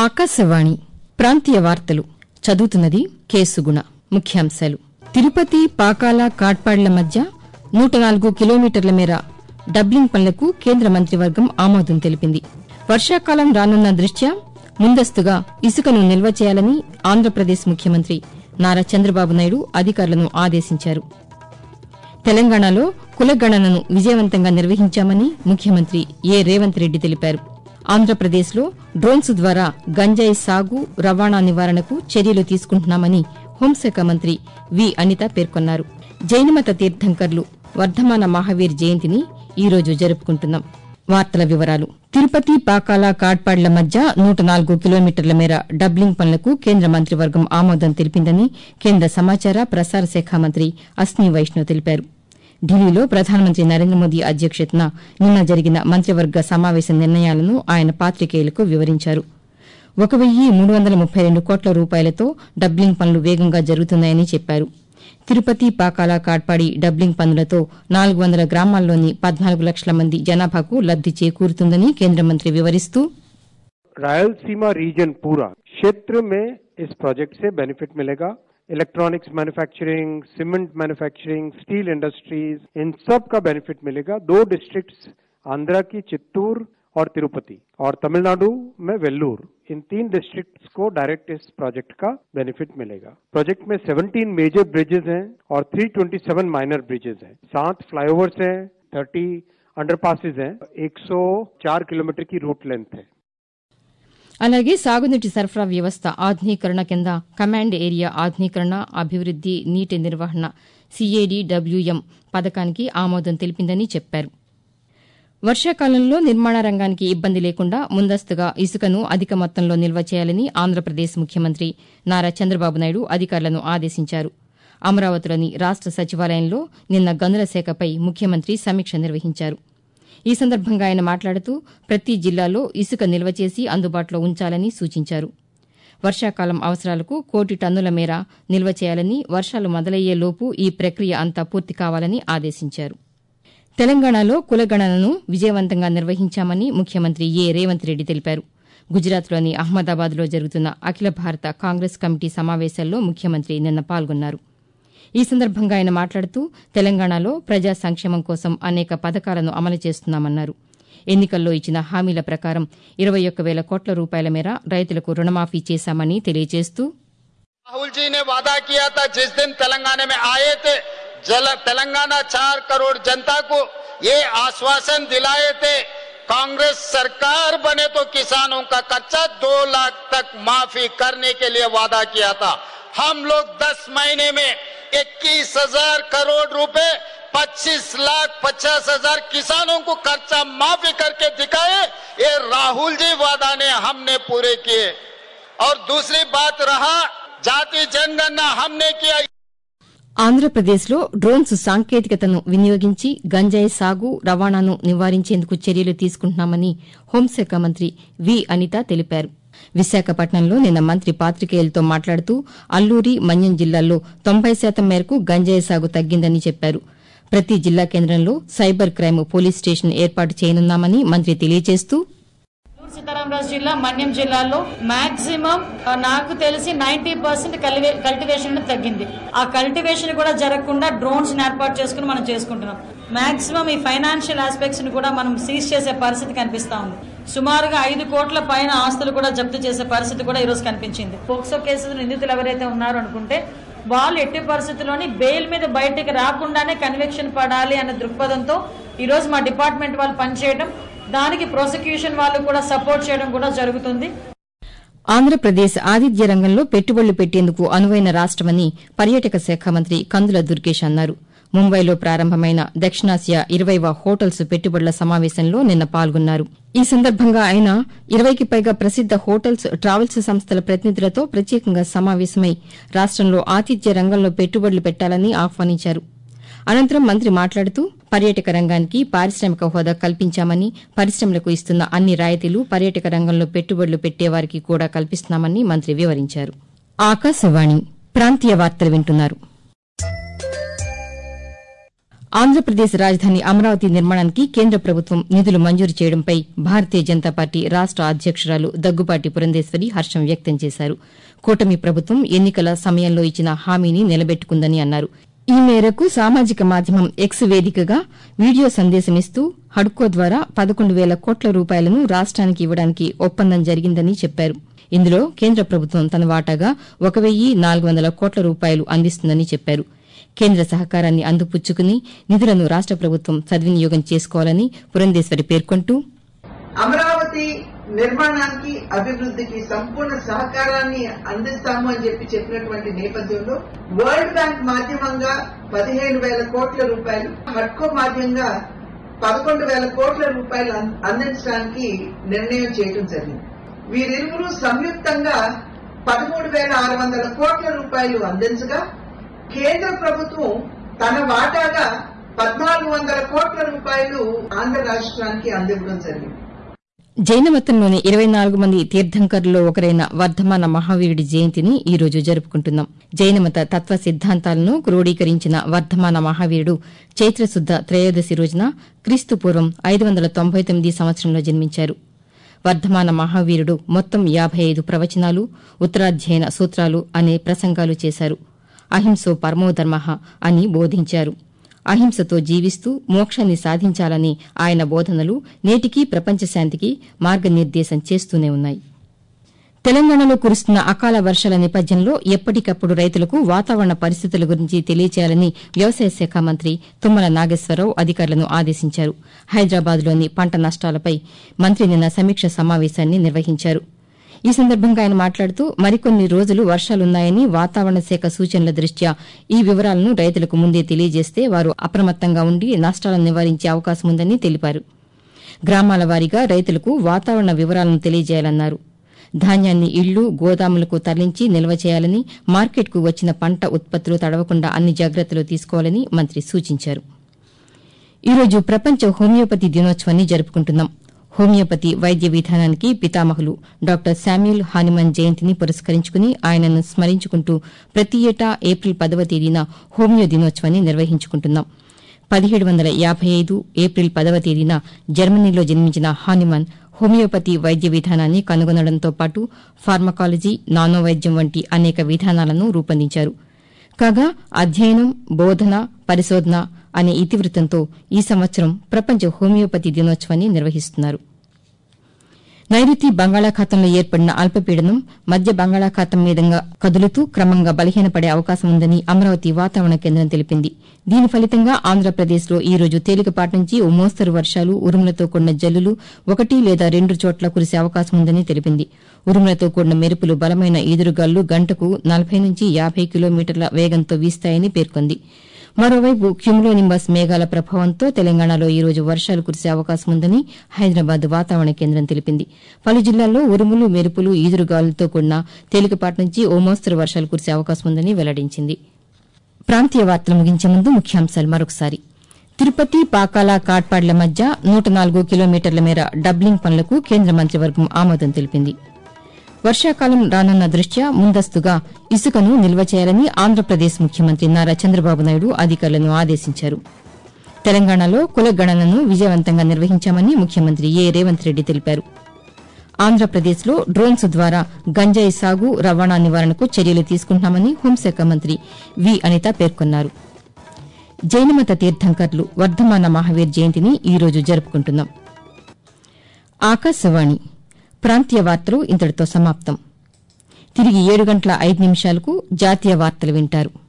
ఆకాశవాణి ప్రాంతీయ వార్తలు చదువుతున్నది కేసుగుణ ముఖ్యాంశాలు తిరుపతి పాకాల కాట్పాడ్ల మధ్య నూట నాలుగు కిలోమీటర్ల మేర డబ్లింగ్ పనులకు కేంద్ర మంత్రివర్గం ఆమోదం తెలిపింది వర్షాకాలం రానున్న దృష్ట్యా ముందస్తుగా ఇసుకను నిల్వ చేయాలని ఆంధ్రప్రదేశ్ ముఖ్యమంత్రి నారా చంద్రబాబు నాయుడు అధికారులను ఆదేశించారు తెలంగాణలో కులగణనను విజయవంతంగా నిర్వహించామని ముఖ్యమంత్రి ఏ రేవంత్ రెడ్డి తెలిపారు ఆంధ్రప్రదేశ్లో డ్రోన్స్ ద్వారా గంజాయి సాగు రవాణా నివారణకు చర్యలు తీసుకుంటున్నామని హోంశాఖ మంత్రి వి అనిత పేర్కొన్నారు జైనమత తీర్థంకర్లు వర్ధమాన మహావీర్ జయంతిని ఈ రోజు జరుపుకుంటున్నాం వార్తల వివరాలు తిరుపతి పాకాల కాట్పాడ్ల మధ్య నూట నాలుగు కిలోమీటర్ల మేర డబ్లింగ్ పనులకు కేంద్ర మంత్రివర్గం ఆమోదం తెలిపిందని కేంద్ర సమాచార ప్రసార శాఖ మంత్రి అస్ని వైష్ణవ్ తెలిపారు ఢిల్లీలో ప్రధానమంత్రి నరేంద్ర మోదీ అధ్యక్షతన నిన్న జరిగిన మంత్రివర్గ సమావేశ నిర్ణయాలను ఆయన పాతికేయులకు వివరించారు ఒక వెయ్యి మూడు వందల ముప్పై రెండు కోట్ల రూపాయలతో డబ్లింగ్ పనులు వేగంగా జరుగుతున్నాయని చెప్పారు తిరుపతి పాకాల కాట్పాడి డబ్లింగ్ పనులతో నాలుగు వందల గ్రామాల్లోని పద్నాలుగు లక్షల మంది జనాభాకు లబ్ది చేకూరుతుందని కేంద్ర మంత్రి వివరిస్తూ रायलसीमा रीजन पूरा क्षेत्र में इस प्रोजेक्ट से बेनिफिट मिलेगा electronics manufacturing cement manufacturing steel industries इन सब का बेनिफिट मिलेगा दो डिस्ट्रिक्ट्स आंध्रा की चित्तूर और तिरुपति और तमिलनाडु में वेल्लूर इन तीन डिस्ट्रिक्ट्स को डायरेक्ट इस प्रोजेक्ट का बेनिफिट मिलेगा प्रोजेक्ट में 17 मेजर ब्रिजेस हैं और 327 माइनर ब्रिजेस हैं सात फ्लाईओवर्स हैं 30 अंडरपासेस हैं 104 किलोमीटर की रूट लेंथ है అలాగే సాగునీటి సరఫరా వ్యవస్థ ఆధునీకరణ కింద కమాండ్ ఏరియా ఆధునీకరణ అభివృద్ది నీటి నిర్వహణ సీఏడీడబ్ల్యూఎం పథకానికి ఆమోదం తెలిపిందని చెప్పారు వర్షాకాలంలో నిర్మాణ రంగానికి ఇబ్బంది లేకుండా ముందస్తుగా ఇసుకను అధిక మొత్తంలో నిల్వ చేయాలని ఆంధ్రప్రదేశ్ ముఖ్యమంత్రి నారా చంద్రబాబు నాయుడు అధికారులను ఆదేశించారు అమరావతిలోని రాష్ట సచివాలయంలో నిన్న గనుల శాఖపై ముఖ్యమంత్రి సమీక్ష నిర్వహించారు ఈ సందర్భంగా ఆయన మాట్లాడుతూ ప్రతి జిల్లాలో ఇసుక నిల్వ చేసి అందుబాటులో ఉంచాలని సూచించారు వర్షాకాలం అవసరాలకు కోటి టన్నుల మేర నిల్వ చేయాలని వర్షాలు మొదలయ్యేలోపు ఈ ప్రక్రియ అంతా పూర్తి కావాలని ఆదేశించారు తెలంగాణలో కులగణనను విజయవంతంగా నిర్వహించామని ముఖ్యమంత్రి ఏ రేవంత్ రెడ్డి తెలిపారు గుజరాత్లోని అహ్మదాబాద్లో జరుగుతున్న అఖిల భారత కాంగ్రెస్ కమిటీ సమావేశాల్లో ముఖ్యమంత్రి నిన్న పాల్గొన్నారు ఈ సందర్భంగా ఆయన మాట్లాడుతూ తెలంగాణలో ప్రజా సంక్షేమం కోసం అనేక పథకాలను అమలు చేస్తున్నామన్నారు ఎన్నికల్లో ఇచ్చిన హామీల ప్రకారం ఇరవై ఒక్క వేల కోట్ల రూపాయల మేర రైతులకు రుణమాఫీ చేశామని తెలియజేస్తూ राहुल जी ने वादा किया था जिस दिन तेलंगाना में आए थे जल तेलंगाना चार करोड़ जनता को ये आश्वासन दिलाए थे कांग्रेस सरकार बने तो किसानों का कच्चा दो लाख तक माफी करने के लिए वादा किया था हम लोग दस महीने में इक्कीस हजार करोड़ रुपए पच्चीस लाख पचास हजार किसानों को खर्चा माफी करके दिखाए ये राहुल जी वादा ने हमने पूरे किए और दूसरी बात रहा जाति जनगणना हमने किया ఆంధ్రప్రదేశ్లో డ్రోన్స్ సాంకేతికతను వినియోగించి గంజాయి సాగు రవాణాను నివారించేందుకు చర్యలు తీసుకుంటున్నామని హోంశాఖ మంత్రి వి అనిత తెలిపారు విశాఖపట్నంలో నిన్న మంత్రి పాతికేయులతో మాట్లాడుతూ అల్లూరి మన్యం జిల్లాల్లో తొంభై శాతం మేరకు గంజాయి సాగు తగ్గిందని చెప్పారు ప్రతి జిల్లా కేంద్రంలో సైబర్ క్రైమ్ పోలీస్ స్టేషన్ ఏర్పాటు చేయనున్నామని మంత్రి తెలియజేస్తూ నెల్లూరు సీతారామరాజు జిల్లా మన్యం జిల్లాలో మాక్సిమం నాకు తెలిసి నైన్టీ పర్సెంట్ కల్టివేషన్ తగ్గింది ఆ కల్టివేషన్ కూడా జరగకుండా డ్రోన్స్ ఏర్పాటు చేసుకుని మనం చేసుకుంటున్నాం మాక్సిమం ఈ ఫైనాన్షియల్ ఆస్పెక్ట్స్ ని కూడా మనం సీజ్ చేసే పరిస్థితి కనిపిస్తా ఉంది సుమారుగా ఐదు కోట్ల పైన ఆస్తులు కూడా జప్తు చేసే పరిస్థితి కూడా ఈరోజు కనిపించింది పోక్సో కేసులు నిందితులు ఎవరైతే ఉన్నారో అనుకుంటే వాళ్ళు ఎట్టి పరిస్థితుల్లోని బెయిల్ మీద బయటికి రాకుండానే కన్విక్షన్ పడాలి అనే దృక్పథంతో ఈరోజు మా డిపార్ట్మెంట్ వాళ్ళు పనిచేయడం దానికి ప్రాసిక్యూషన్ వాళ్ళు కూడా సపోర్ట్ చేయడం కూడా జరుగుతుంది ఆంధ్రప్రదేశ్ ఆతిథ్య రంగంలో పెట్టుబడులు పెట్టేందుకు అనువైన రాష్టమని పర్యాటక శాఖ మంత్రి కందుల దుర్గేష్ అన్నారు ముంబైలో ప్రారంభమైన దక్షిణాసియా ఇరవైవ హోటల్స్ పెట్టుబడుల సమావేశంలో నిన్న పాల్గొన్నారు ఈ సందర్భంగా ఆయన ఇరవైకి పైగా ప్రసిద్ద హోటల్స్ ట్రావెల్స్ సంస్థల ప్రతినిధులతో ప్రత్యేకంగా సమావేశమై రాష్టంలో ఆతిథ్య రంగంలో పెట్టుబడులు పెట్టాలని ఆహ్వానించారు అనంతరం మంత్రి మాట్లాడుతూ పర్యాటక రంగానికి పారిశ్రామిక హోదా కల్పించామని పరిశ్రమలకు ఇస్తున్న అన్ని రాయితీలు పర్యాటక రంగంలో పెట్టుబడులు పెట్టేవారికి కూడా కల్పిస్తున్నామని మంత్రి వివరించారు ఆకాశవాణి ప్రాంతీయ వార్తలు వింటున్నారు ఆంధ్రప్రదేశ్ రాజధాని అమరావతి నిర్మాణానికి కేంద్ర ప్రభుత్వం నిధులు మంజూరు చేయడంపై భారతీయ జనతా పార్టీ రాష్ట అధ్యకురాలు దగ్గుపాటి పురంధేశ్వరి హర్షం వ్యక్తం చేశారు కూటమి ప్రభుత్వం ఎన్నికల సమయంలో ఇచ్చిన హామీని నిలబెట్టుకుందని అన్నారు ఈ మేరకు సామాజిక మాధ్యమం ఎక్స్ వేదికగా వీడియో సందేశమిస్తూ హడ్కో ద్వారా పదకొండు వేల కోట్ల రూపాయలను రాష్ట్రానికి ఇవ్వడానికి ఒప్పందం జరిగిందని చెప్పారు ఇందులో కేంద్ర ప్రభుత్వం తన వాటాగా ఒక వెయ్యి నాలుగు వందల కోట్ల రూపాయలు అందిస్తుందని చెప్పారు కేంద్ర సహకారాన్ని అందిపుచ్చుకుని నిధులను రాష్ట ప్రభుత్వం సద్వినియోగం చేసుకోవాలని పురంధేశ్వరి పేర్కొంటూ అమరావతి నిర్మాణానికి అభివృద్ధికి సంపూర్ణ సహకారాన్ని అందిస్తాము అని చెప్పి చెప్పినటువంటి నేపథ్యంలో వరల్డ్ బ్యాంక్ మాధ్యమంగా పదిహేను వేల కోట్ల రూపాయలు హడ్కో మాధ్యమంగా పదకొండు వేల కోట్ల రూపాయలు అం- అందించడానికి నిర్ణయం చేయడం జరిగింది వీరిరువురు సంయుక్తంగా పదమూడు వేల ఆరు వందల కోట్ల రూపాయలు అందించగా కేంద్ర ప్రభుత్వం తన వాటాగా పద్నాలుగు వందల కోట్ల రూపాయలు ఆంధ్ర రాష్ట్రానికి అందివ్వడం జరిగింది జైన మతంలోని ఇరవై నాలుగు మంది తీర్థంకరుల్లో ఒకరైన వర్ధమాన మహావీరుడి జయంతిని ఈ రోజు జరుపుకుంటున్నాం జైనమత తత్వ సిద్ధాంతాలను క్రోడీకరించిన వర్ధమాన మహావీరుడు చైత్రశుద్ద త్రయోదశి రోజున క్రీస్తు పూర్వం ఐదు వందల తొంభై తొమ్మిది సంవత్సరంలో జన్మించారు వర్ధమాన మహావీరుడు మొత్తం యాభై ఐదు ప్రవచనాలు ఉత్తరాధ్యయన సూత్రాలు అనే ప్రసంగాలు చేశారు అహింసో పరమోధర్మ అని బోధించారు అహింసతో జీవిస్తూ మోక్షాన్ని సాధించాలని ఆయన బోధనలు నేటికీ ప్రపంచ శాంతికి మార్గనిర్దేశం చేస్తూనే ఉన్నాయి తెలంగాణలో కురుస్తున్న అకాల వర్షాల నేపథ్యంలో ఎప్పటికప్పుడు రైతులకు వాతావరణ పరిస్థితుల గురించి తెలియచేయాలని వ్యవసాయ శాఖ మంత్రి తుమ్మల నాగేశ్వరరావు అధికారులను ఆదేశించారు హైదరాబాద్లోని పంట నష్టాలపై మంత్రి నిన్న సమీక్ష సమావేశాన్ని నిర్వహించారు ఈ సందర్భంగా ఆయన మాట్లాడుతూ మరికొన్ని రోజులు వర్షాలున్నాయని వాతావరణ శాఖ సూచనల దృష్ట్యా ఈ వివరాలను రైతులకు ముందే తెలియజేస్తే వారు అప్రమత్తంగా ఉండి నష్టాలను నివారించే అవకాశం ఉందని తెలిపారు గ్రామాల వారీగా రైతులకు వాతావరణ వివరాలను తెలియజేయాలన్నారు ధాన్యాన్ని ఇళ్లు గోదాములకు తరలించి నిల్వ చేయాలని మార్కెట్కు వచ్చిన పంట ఉత్పత్తులు తడవకుండా అన్ని జాగ్రత్తలు తీసుకోవాలని మంత్రి సూచించారు ఈ రోజు ప్రపంచ హోమియోపతి దినోత్సవాన్ని జరుపుకుంటున్నాం హోమియోపతి వైద్య విధానానికి పితామహులు డాక్టర్ శామ్యూల్ హానిమన్ జయంతిని పురస్కరించుకుని ఆయనను స్మరించుకుంటూ ప్రతి ఏటా ఏప్రిల్ పదవ తేదీన హోమియో దినోత్సవాన్ని నిర్వహించుకుంటున్నాం పదిహేడు వందల యాభై ఐదు ఏప్రిల్ పదవ తేదీన జర్మనీలో జన్మించిన హానిమన్ హోమియోపతి వైద్య విధానాన్ని కనుగొనడంతో పాటు ఫార్మకాలజీ నానో వైద్యం వంటి అనేక విధానాలను రూపొందించారు కాగా అధ్యయనం బోధన పరిశోధన అనే ఇతివృత్తంతో ఈ సంవత్సరం ప్రపంచ హోమియోపతి దినోత్సవాన్ని నిర్వహిస్తున్నారు నైరుతి బంగాళాఖాతంలో ఏర్పడిన అల్పపీడనం మధ్య బంగాళాఖాతం మీదుగా కదులుతూ క్రమంగా బలహీనపడే అవకాశం ఉందని అమరావతి వాతావరణ కేంద్రం తెలిపింది దీని ఫలితంగా ఆంధ్రప్రదేశ్లో ఈ రోజు తేలికపాటి నుంచి ఓ మోస్తరు వర్షాలు ఉరుములతో కూడిన జల్లులు ఒకటి లేదా రెండు చోట్ల కురిసే అవకాశం ఉందని తెలిపింది ఉరుములతో కూడిన మెరుపులు బలమైన ఈదురుగాలు గంటకు నలభై నుంచి యాభై కిలోమీటర్ల వేగంతో వీస్తాయని పేర్కొంది మరోవైపు క్యుములోనింబస్ మేఘాల ప్రభావంతో తెలంగాణలో ఈ రోజు వర్షాలు కురిసే అవకాశం ఉందని హైదరాబాద్ వాతావరణ కేంద్రం తెలిపింది పలు జిల్లాల్లో ఉరుములు మెరుపులు ఈదురుగాలులతో కూడిన తేలికపాటి నుంచి ఓ మోస్తరు వర్షాలు కురిసే అవకాశం ఉందని వెల్లడించింది ప్రాంతీయ వార్తలు ముగించే ముందు ముఖ్యాంశాలు మరొకసారి తిరుపతి పాకాల కాట్పాడ్ల మధ్య నూట నాలుగు కిలోమీటర్ల మేర డబ్లింగ్ పనులకు కేంద్ర మంత్రివర్గం ఆమోదం తెలిపింది వర్షాకాలం రానున్న దృష్ట్యా ముందస్తుగా ఇసుకను నిల్వ చేయాలని ఆంధ్రప్రదేశ్ ముఖ్యమంత్రి నారా చంద్రబాబు నాయుడు అధికారులను ఆదేశించారు తెలంగాణలో కులగణనను విజయవంతంగా నిర్వహించామని ముఖ్యమంత్రి ఏ రేవంత్ రెడ్డి తెలిపారు ఆంధ్రప్రదేశ్లో డ్రోన్స్ ద్వారా గంజాయి సాగు రవాణా నివారణకు చర్యలు తీసుకుంటున్నామని హోంశాఖ మంత్రి వి అనిత పేర్కొన్నారు జైనమత తీర్థంకర్లు వర్ధమాన మహావీర్ జయంతిని ఈ రోజు జరుపుకుంటున్నాం ఆకాశవాణి ప్రాంతీయ వార్తలు ఇంతటితో సమాప్తం తిరిగి ఏడు గంటల ఐదు నిమిషాలకు జాతీయ వార్తలు వింటారు